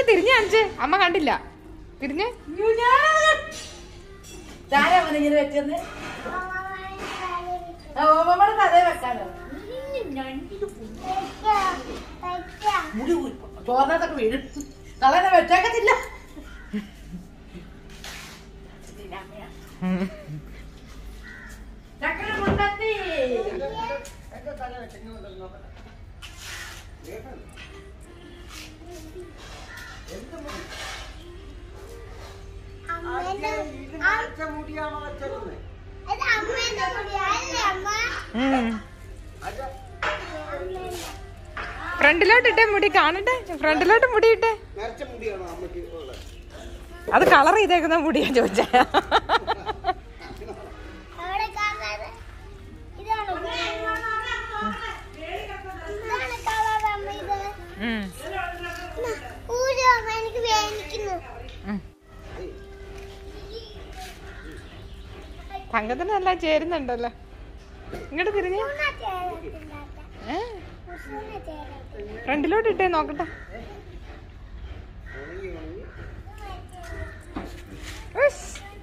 തിരിഞ്ഞു കാണിച്ചേ അമ്മ കണ്ടില്ല തിരിഞ്ഞ് ആരാ വന്ന് ഇങ്ങനെ വെച്ചെന്ന് ഓമമ്മയുടെ കഥ വെക്കാനോ മുടി ചോറിനകത്തൊക്കെ വീഴും കളനെ വെച്ചേക്കത്തില്ല ചക്കര കൊണ്ടെത്തി ഫ്രണ്ടിലോട്ട് ഇട്ടേ മുടി കാണട്ടെ ഫ്രണ്ടിലോട്ട് മുടി ഇട്ടേ അത് കളർ ചെയ്തേക്കുന്ന മുടിയാ ചോദിച്ചേ അവിടെ കാണാതെ ഇതാണ് ഇതാണ് കളർ അമ്മ ഇത് ഉം. ഊര് അമ്മ എനിക്ക് വേദനിക്കുന്നു തങ്കത്തിന് എല്ലാം ചേരുന്നുണ്ടല്ലോ ഇങ്ങോട്ട് തിരിഞ്ഞ് ഉണ്ണ ചേരത്തില്ലാത്ത ഏ? ഉണ്ണ ചേരത്തില്ല ഫ്രണ്ടിലോട്ട് ഇട്ടേ നോക്കട്ടെ ഉസ്.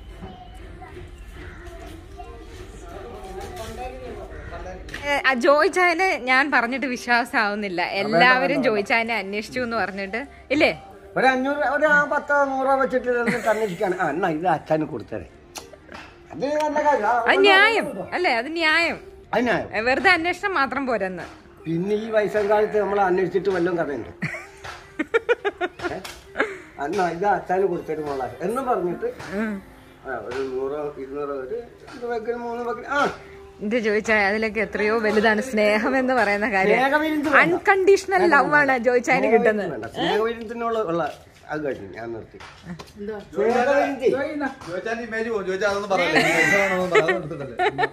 ഏ, ആ ജോയ് ചായനെ ഞാൻ പറഞ്ഞിട്ട് വിശ്വാസമാവുന്നില്ല എല്ലാവരും ജോയ് ചായനെ അന്വേഷിച്ചു എന്ന് പറഞ്ഞിട്ട് ഇല്ലേ ഒരു അഞ്ഞൂറ് ഒരു ആ പത്തോ നൂറോ വെച്ചിട്ട് ഇരുന്നിട്ട് അന്വേഷിക്കാണ് ആ എന്നാ ഇത് അച്ഛന് കൊടുത്തരേ അത് നല്ല കാര്യം ആ, അത് ന്യായം അല്ലേ അത് ന്യായം അത് ന്യായം ഏ, വെറുതെ അന്വേഷണം മാത്രം പോരെന്ന് പിന്നെ ഈ വയസ്സാം കാലത്ത് നമ്മൾ അന്വേഷിച്ചിട്ട് വല്ലതും കഥയുണ്ട് ഏ? എന്നാ ഇത് അച്ഛന് കൊടുത്തരും മോളെ എന്ന് പറഞ്ഞിട്ട് ആ, ഒരു നൂറോ ഇരുന്നൂറോ ഒരു ഇത് വെക്കൽ മൂന്ന് വെക്കൽ ആ എന്റെ ചോദിച്ചാൽ അതിലൊക്കെ എത്രയോ വലുതാണ് സ്നേഹം എന്ന് പറയുന്ന കാര്യം സ്നേഹവിരുന്ന് വേണ്ട. അൺകണ്ടീഷണൽ ലവ് ആണ് ജോയിച്ചാന് കിട്ടുന്നത് വേണ്ട സ്നേഹവിരുദ്ധത്തിനുള്ള ഉള്ള അത് കഴിഞ്ഞു ഞാൻ നിർത്തി സ്നേഹവിരുദ്ധി ചോദിച്ചാൽ ഇമേജ് പോകും ചോദിച്ചാൽ അതൊന്നും പറയല്ലേ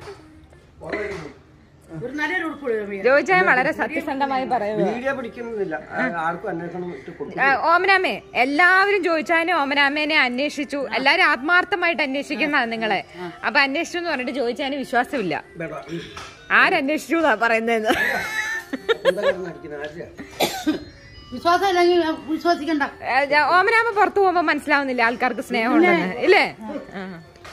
ഒരു നല്ലൊരു ഉടുപ്പ് ജോയിച്ചാൻ വളരെ സത്യസന്ധമായി പറയുന്നത് വീഡിയോ പിടിക്കുന്നില്ല ആ, ആർക്കും അന്വേഷണം ഇട്ട് കൊടുക്കും ആ, ഓമനാമേ എല്ലാവരും ചോദിച്ചാനും ഓമനാമേനെ അന്വേഷിച്ചു എല്ലാരും ആത്മാർത്ഥമായിട്ട് അന്വേഷിക്കുന്ന നിങ്ങളെ അപ്പൊ അന്വേഷിച്ചു എന്ന് പറഞ്ഞിട്ട് ചോദിച്ചാന് വിശ്വാസമില്ല ആരന്വേഷിച്ചു എന്നാ പറയുന്നതെന്ന് എന്താ കിടന്ന് അടിക്കുന്നത് ആരെയാ? വിശ്വാസം ഇല്ലെങ്കിൽ വിശ്വസിക്കണ്ട ഏ, ജ- ഓമനാമ പുറത്തു പോകുമ്പോ മനസ്സിലാവുന്നില്ല ആൾക്കാർക്ക് സ്നേഹം ഉണ്ടെന്ന് ഇല്ലേ ആ.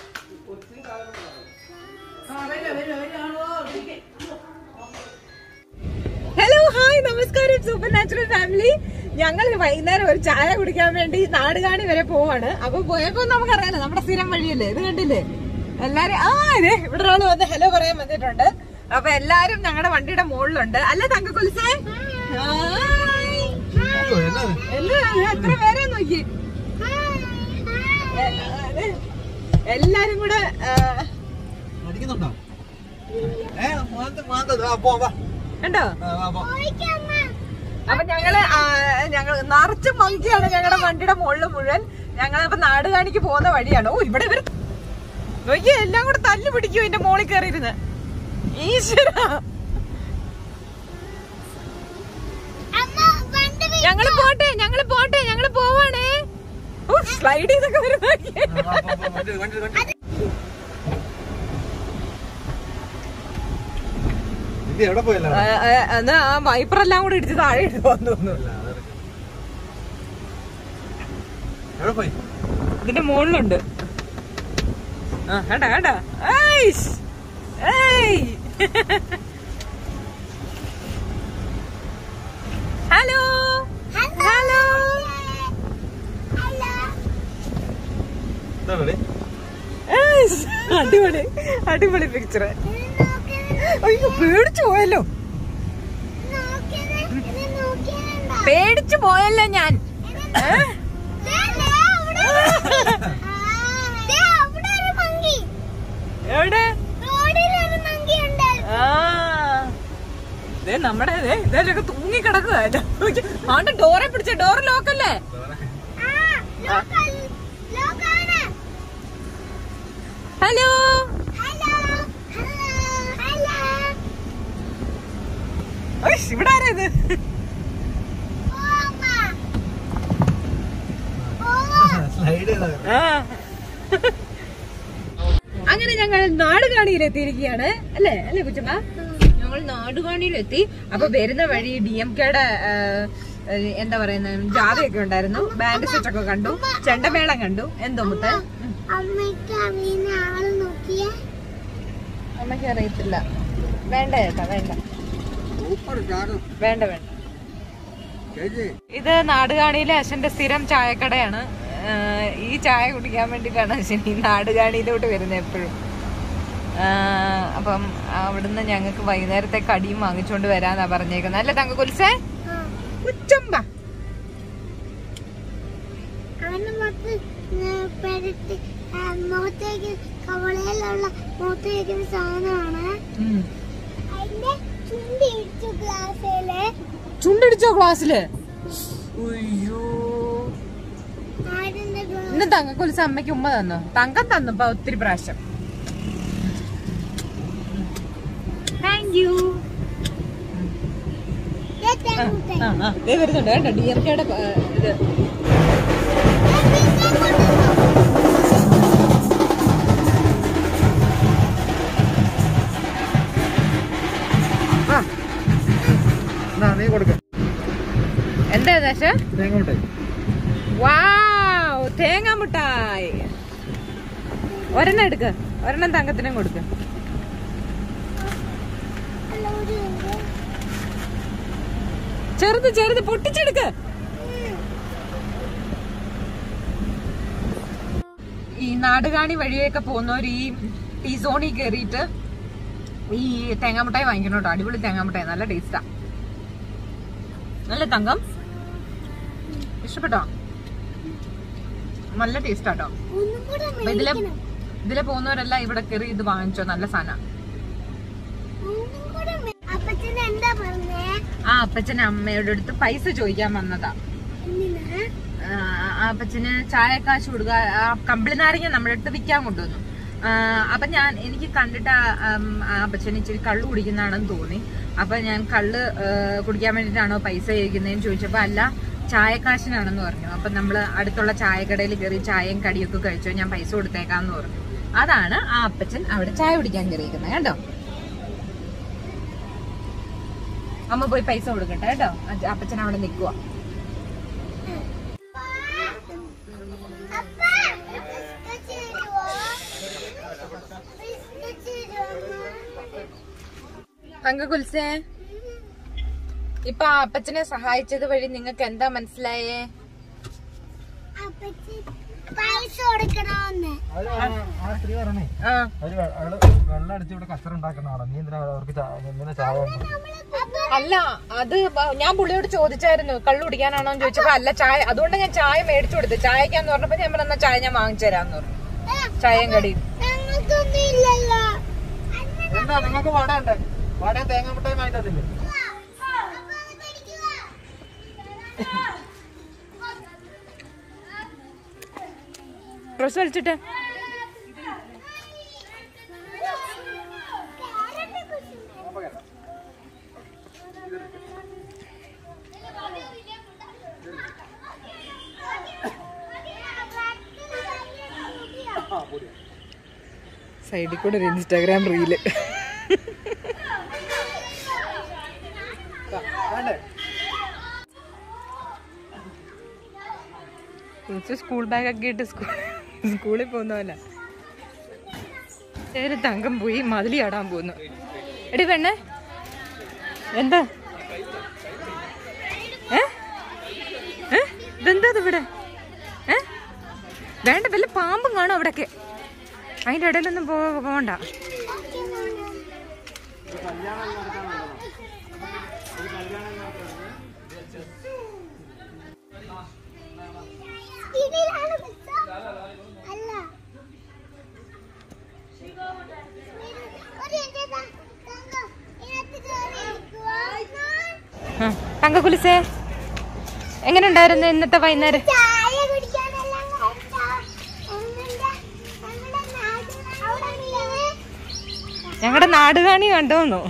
ഹലോ ഹായ് നമസ്കാരം സൂപ്പർ നാച്ചുറൽ ഫാമിലി ഞങ്ങൾ വൈകുന്നേരം ഒരു ചായ കുടിക്കാൻ വേണ്ടി നാടുകാണി വരെ പോവാണ് അപ്പൊ പോയപ്പോ നമുക്കറിയാലോ നമ്മുടെ സ്ഥിരം വഴിയല്ലേ ഇത് കണ്ടില്ലേ എല്ലാരും ആ ഇതേ ഇവിടെ ഒരാൾ വന്ന് ഹലോ പറയാൻ വന്നിട്ടുണ്ട് അപ്പൊ എല്ലാരും ഞങ്ങളുടെ വണ്ടിയുടെ മുകളിലുണ്ട് അല്ല തങ്കക്കുൽസേ ഹായ്. എല്ലാരും എത്ര പേരെ നോക്കി ഏ, അതെ. എല്ലാരും കൂടെ ആ, അടിക്കുന്നുണ്ടോ ഏ മാന്ത മാന്ത ആ പോ വാ കണ്ടോ ആ, വാ, പോ. അപ്പൊ ഞങ്ങള് ആ, ഞങ്ങള് നിറച്ച് മങ്കിയാണ് ഞങ്ങളുടെ വണ്ടിയുടെ മുകളിൽ മുഴുവൻ ഞങ്ങൾ ഇപ്പൊ നാടുകാണിക്ക് പോകുന്ന വഴിയാണ് ഓ ഇവിടെ ഇവര് നോക്കിയേ എല്ലാം കൂടെ തല്ലു പിടിക്കും ഇതിന്റെ മോളിൽ കയറിയിരുന്ന് ഈശ്വര അമ്മ വണ്ടി വീ- ഞങ്ങള് പോട്ടെ ഞങ്ങള് പോട്ടെ ഞങ്ങള് പോവാണേ സ്ലൈഡ് ചെയ്തൊക്കെ വരും നോക്കിയേ. ആ, പോ, പോ, വണ്ടി വണ്ടി വണ്ടി ഇത് എവിടെ പോയല്ലോ ആ, ആ, എന്നാ ആ വൈപ്പർ എല്ലാം കൂടെ ഇടിച്ച് താഴെ ഇട്ടു തോന്നുന്നു എവിടെ പോയി ഇതിന്റെ മുകളിലുണ്ട് ആ കണ്ട കണ്ട ഏയ്ഷ്. ഏയ്. ഹലോ ഹലോ ഹലോ എന്താ വിളി ഏയ്ഷ്. അടിപൊളി അടിപൊളി പിക്ചർ ഇത് നോക്കിയത് അയ്യോ പേടിച്ചു പോയല്ലോ നോക്കിയത് ഇത് നോക്കിയതുണ്ടോ പേടിച്ചു പോയല്ലോ ഞാൻ ഏ? ദേ, ദേ, അവിടെ ആ, ദേ, അവിടെ ഒരു മങ്കി എവിടെ റോഡിൽ ഒരു മങ്കി ഉണ്ട് ആ ദേ നമ്മുടെ ദേ ഇതൊക്കെ തൂങ്ങി കിടക്കുക ആണ്ട് ഡോറെ പിടിച്ച ഡോർ ലോക്കല്ലേ ആ ലോക്കൽ ലോക്കാണ് ഹലോ ഹലോ ഹലോ ഹലോ ഉയ്യ്, ഇവിടെ ആരാ ഇത് ഓമ്മ ഓ സ്ലൈഡ് ചെയ്താ ആ. അങ്ങനെ ഞങ്ങൾ നാടുകാണിയിലെത്തിയിരിക്കുകയാണ് അല്ലേ അല്ലേ കുച്ചമ്മ ഞങ്ങൾ നാടുകാണിയിലെത്തി അപ്പൊ വരുന്ന വഴി ഡി എം കെയുടെ ഏഹ്, എന്താ പറയുന്നത് ജാഥയൊക്കെ ഉണ്ടായിരുന്നു ബാൻഡ് സെറ്റ് ഒക്കെ കണ്ടു ചെണ്ടമേളം കണ്ടു എന്തോ മുത്ത് അമ്മയ്ക്ക് അമ്മീനെ ആള് നോക്കിയേ അമ്മയ്ക്ക് അറിയത്തില്ല വേണ്ട ചേട്ടാ വേണ്ട സൂപ്പർ ചാടും വേണ്ട വേണ്ട ചേച്ചി ഇത് നാടുകാണിയിലെ അച്ഛന്റെ സ്ഥിരം ചായക്കടയാണ് ഏഹ് ഈ ചായ കുടിക്കാൻ വേണ്ടിയിട്ടാണ് അച്ഛൻ ഈ നാടുകാണിയിലോട്ട് വരുന്നത് എപ്പോഴും ആഹ് അപ്പം അവിടുന്ന് ഞങ്ങൾക്ക് വൈകുന്നേരത്തെ കടിയും വാങ്ങിച്ചുകൊണ്ട് വരാന്നാ പറഞ്ഞേക്കുന്നത് അല്ലേ തങ്ക കുൽസേ ഉച്ചമ്പ അവന്റെ മുഖത്ത് പെരട്ടി മുഖത്തേക്ക് കവളയിലുള്ള മുഖത്ത് വയ്ക്കുന്ന സാധനമാണ് അതിന്റെ ചുണ്ടി ഇടിച്ചു ഗ്ലാസ്സില് ചുണ്ടടിച്ചോ ക്ലാസ്സില് അയ്യോ ആടിന്റെ ഗ്ലാസ് ഇന്ന് തങ്ക കുൽസ അമ്മയ്ക്ക് ഉമ്മ തന്നു തങ്കം തന്നു ഇപ്പൊ ഒത്തിരി പ്രാവശ്യം താങ്ക് യു വരുന്നുണ്ട് കേട്ടോ ഡി എം കെയുടെ ഇത് നീ കൊടുക്ക എന്താ ദശ തേങ്ങോട്ടെ വാവ് തേങ്ങ മുട്ടായി ഒരെണ്ണം എടുക്ക ഒരെണ്ണം തങ്കത്തിനും കൊടുക്ക ചെറുത് ചെറുത് പൊട്ടിച്ചെടുക്ക ഈ നാടുകാണി വഴിയൊക്കെ പോകുന്നവർ ഈ ഈ സോണിൽ കയറിയിട്ട് ഈ തേങ്ങാമുട്ടായി വാങ്ങിക്കണം കേട്ടോ അടിപൊളി തേങ്ങാമുട്ടായി നല്ല ടേസ്റ്റാ നല്ല തങ്കം ഇഷ്ടപ്പെട്ടോ നല്ല ടേസ്റ്റ് ആട്ടോ ഒന്നും കൂടെ അപ്പൊ ഇതിലെ ഇതിലെ പോകുന്നവരെല്ലാം ഇവിടെ കയറി ഇത് വാങ്ങിച്ചോ നല്ല സാധനം ഒന്നും കൂടെ അപ്പച്ചൻ എന്താ പറഞ്ഞേ ആ അപ്പച്ചൻ അമ്മയുടെ അടുത്ത് പൈസ ചോദിക്കാൻ വന്നതാ എന്തിനാ ആ, ആ അപ്പച്ചന് ചായക്കാശ് കൊടുക്കുക ആ കമ്പിളി നാരങ്ങ നമ്മുടെ അടുത്ത് വിൽക്കാൻ കൊണ്ടുവന്നു ആ, അപ്പൊ ഞാൻ എനിക്ക് കണ്ടിട്ട് ആ, ഉം, ആ അപ്പച്ചൻ ഇച്ചിരി കള്ളു കുടിക്കുന്നതാണെന്ന് തോന്നി അപ്പൊ ഞാൻ കള്ള് ആ, കുടിക്കാൻ വേണ്ടിട്ടാണോ പൈസ ചോദിക്കുന്നതെന്ന് ചോദിച്ചപ്പോ അല്ല ചായക്കാശിനാണെന്ന് പറഞ്ഞു അപ്പൊ നമ്മള് അടുത്തുള്ള ചായക്കടയിൽ കയറി ചായയും കടിയൊക്കെ കഴിച്ചോ ഞാൻ പൈസ കൊടുത്തേക്കാന്ന് പറഞ്ഞു അതാണ് ആ അപ്പച്ചൻ അവിടെ ചായ കുടിക്കാൻ കയറിയിരിക്കുന്നത് കേട്ടോ അമ്മ പോയി പൈസ കൊടുക്കട്ടെ കേട്ടോ അച്ഛ- അപ്പച്ചൻ അവിടെ നിൽക്കുക അപ്പ ബിസ്ക്കറ്റ് തരുവോ ബിസ്ക്കറ്റ് തരുവോ തങ്കകുൽസേ ഇപ്പൊ ആ അപ്പച്ചനെ സഹായിച്ചത് വഴി നിങ്ങൾക്ക് എന്താ മനസ്സിലായേ അപ്പച്ചി പൈസ കൊടുക്കണമെന്ന് ആ സ്ത്രീ പറഞ്ഞേ ആ അവര് വെ- അവള് വെള്ളം അടിച്ച് ഇവിടെ കച്ചറ ഉണ്ടാക്കുന്ന ആളാ നീ എന്തിനാ അവർക്ക് ചാ- ഇങ്ങനെ ചായ കൊണ്ട് അല്ല അത് ബ- ഞാൻ പുള്ളിയോട് ചോദിച്ചായിരുന്നു കള്ളു കുടിക്കാനാണോ എന്ന് ചോദിച്ചപ്പോ അല്ല ചായ അതുകൊണ്ട് ഞാൻ ചായ മേടിച്ചു കൊടുത്തു ചായക്കാന്ന് പറഞ്ഞപ്പോ ഞാൻ പറഞ്ഞ ചായ ഞാൻ വാങ്ങിച്ചു തരാന്ന് പറഞ്ഞു ചായയും കടിയും ഞങ്ങൾക്കൊന്നും ഇല്ലല്ലോ എന്താ നിങ്ങൾക്ക് വട ഉണ്ട് വടയും തേങ്ങ മുട്ടയും വാങ്ങി തന്നില്ലേ ഡ്രസ് വലിച്ചിട്ട് സൈഡിൽ കൂടെ ഒരു ഇൻസ്റ്റാഗ്രാം റീല് വേണ്ടേ കുറച്ച് സ്കൂൾ ബാഗൊക്കെ ഇട്ട് സ്കൂൾ സ്കൂളിൽ പോകുന്ന പോലെ ഒരു തങ്കം പോയി മതിലി ആടാൻ പോകുന്നു എടി പെണ്ണേ എന്താ ഏ ഏ? ഇതെന്താ ഇത് ഇവിടെ ഏ വേണ്ട വല്ല പാമ്പും കാണും അവിടൊക്കെ അതിന്റെ ഇടയിലൊന്നും പോ പോകണ്ട ഇതിലാണ് പിസ്സ അല്ല ഒരു എന്റെ തങ്കം ഇതിനകത്ത് കയറി ഇരിക്കുവോ ആ, തങ്കക്കുലിസേ എങ്ങനെ ഉണ്ടായിരുന്നു ഇന്നത്തെ വൈകുന്നേരം ചായ കുടിക്കാനെല്ലാം കണ്ടോ? എന്നിട്ട് നമ്മുടെ നാട്ടിൽ അവിടെ മീന് ഞങ്ങളുടെ നാടുകാണി കണ്ടോന്നു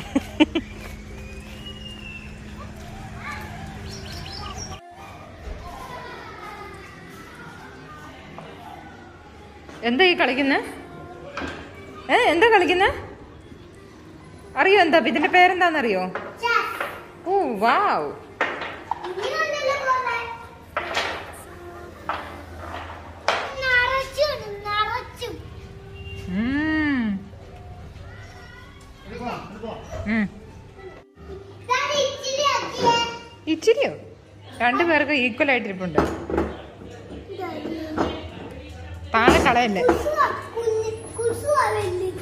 എന്താ ഈ കളിക്കുന്നത് ഏ എന്താ കളിക്കുന്നത് അറിയോ എന്താ ഇതിന്റെ പേരെന്താന്നറിയോ ചാ. ഓ വാവ് ഇങ്ങനെയുണ്ടല്ലോ ഉം. ഇതാണ് ഇച്ചിരി അടിയേ. ഇച്ചിരിയോ രണ്ടുപേർക്ക് ഈക്വൽ ആയിട്ടിരിപ്പുണ്ട് താഴെ കളയല്ലേ കുസുവാ, കുഞ്ഞ് കുസുവാ വലുത്.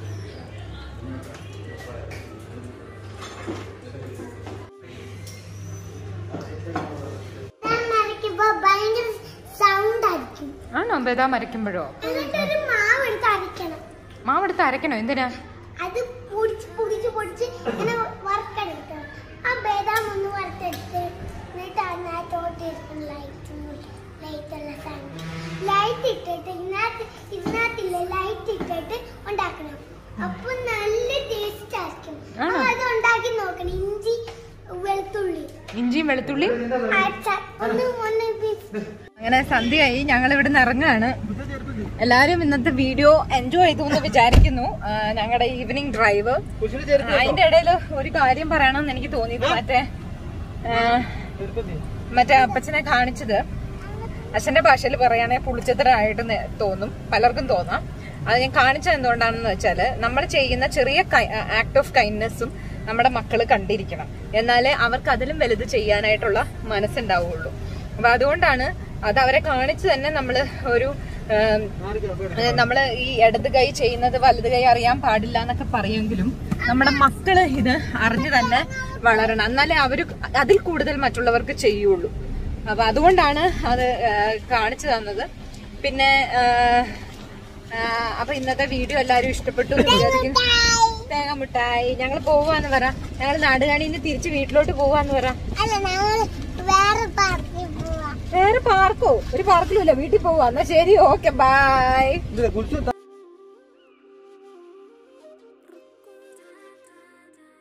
ഞാൻ മരയ്ക്കുമ്പോ ഭയങ്കര സൗണ്ട് ആയിരിക്കും ആണോ ബദാം അരയ്ക്കുമ്പോഴോ എന്നിട്ടൊരു മാവ് എടുത്ത് അരയ്ക്കണം മാവെടുത്ത് അരയ്ക്കണോ എന്തിനാ അത് പൊടിച്ച് പൊടിച്ച് പൊടിച്ച് ഇങ്ങനെ വറുത്തെടുക്കണം ആ ബദാം ഒന്ന് വറുത്തെടുത്ത് എന്നിട്ട് അതിനകത്തോട്ട് ലൈറ്റ് ലൈറ്റ് ഉള്ള സാധനം ലൈറ്റ് ഇട്ടിട്ട് ഇതിനകത്ത് ഇതിനകത്തില്ല ലൈറ്റ് ഇട്ടിട്ട് ഉണ്ടാക്കണം അപ്പൊ നല്ല ടേസ്റ്റ് ആയിരിക്കും ആണോ? അപ്പൊ അത് ഉണ്ടാക്കി നോക്കണം ഇഞ്ചി വെളുത്തുള്ളി ഇഞ്ചിയും വെളുത്തുള്ളി അരച്ച ഒന്ന് ഒന്ന് ഇത് അങ്ങനെ സന്ധ്യയായി ഞങ്ങൾ ഇവിടെ നിന്ന് ഇറങ്ങുകയാണ് എല്ലാരും ഇന്നത്തെ വീഡിയോ എൻജോയ് ചെയ്തു എന്ന് വിചാരിക്കുന്നു ഞങ്ങളുടെ ഈവനിങ് ഡ്രൈവ് അതിന്റെ ഇടയിൽ ഒരു കാര്യം പറയണമെന്ന് എനിക്ക് തോന്നിയത് മറ്റേ ആ, മറ്റേ അപ്പച്ചനെ കാണിച്ചത് അച്ഛന്റെ ഭാഷയിൽ പറയുകയാണെങ്കിൽ പുളിച്ചത്തരായിട്ട് നെ- തോന്നും പലർക്കും തോന്നാം അത് ഞാൻ കാണിച്ചത് എന്തുകൊണ്ടാണെന്ന് വെച്ചാല് നമ്മൾ ചെയ്യുന്ന ചെറിയ ആക്ട് ഓഫ് കൈൻഡ്നെസ്സും നമ്മുടെ മക്കൾ കണ്ടിരിക്കണം എന്നാലേ അവർക്ക് അതിലും വലുത് ചെയ്യാനായിട്ടുള്ള മനസ്സുണ്ടാവുള്ളൂ അപ്പൊ അതുകൊണ്ടാണ് അത് അവരെ കാണിച്ച് തന്നെ നമ്മൾ ഒരു ആം, ഏഹ് നമ്മള് ഈ ഇടത് കൈ ചെയ്യുന്നത് വലത് കൈ അറിയാൻ പാടില്ല എന്നൊക്കെ പറയുമെങ്കിലും നമ്മുടെ മക്കള് ഇത് അറിഞ്ഞു തന്നെ വളരണം എന്നാലേ അവര് അതിൽ കൂടുതൽ മറ്റുള്ളവർക്ക് ചെയ്യുള്ളൂ അപ്പൊ അതുകൊണ്ടാണ് അത് ഏഹ് കാണിച്ചു തന്നത് പിന്നെ ഏഹ്, ഏഹ്, അപ്പൊ ഇന്നത്തെ വീഡിയോ എല്ലാരും ഇഷ്ടപ്പെട്ടു എന്ന് വിചാരിക്കുന്നു തേങ്ങ മിഠായി ഞങ്ങൾ പോവാന്ന് പറ ഞങ്ങൾ നാടുകാണിന്ന് തിരിച്ച് വീട്ടിലോട്ട് പോവാന്ന് പറ അല്ല ഞങ്ങള് വേറെ പാർക്കിൽ പോവാ വേറെ പാർക്കോ ഒരു പാർക്കിലും ഇല്ല വീട്ടിൽ പോവാ എന്നാ ശരി ഓക്കെ ബൈ ഇതിലെ കുളിച്ചു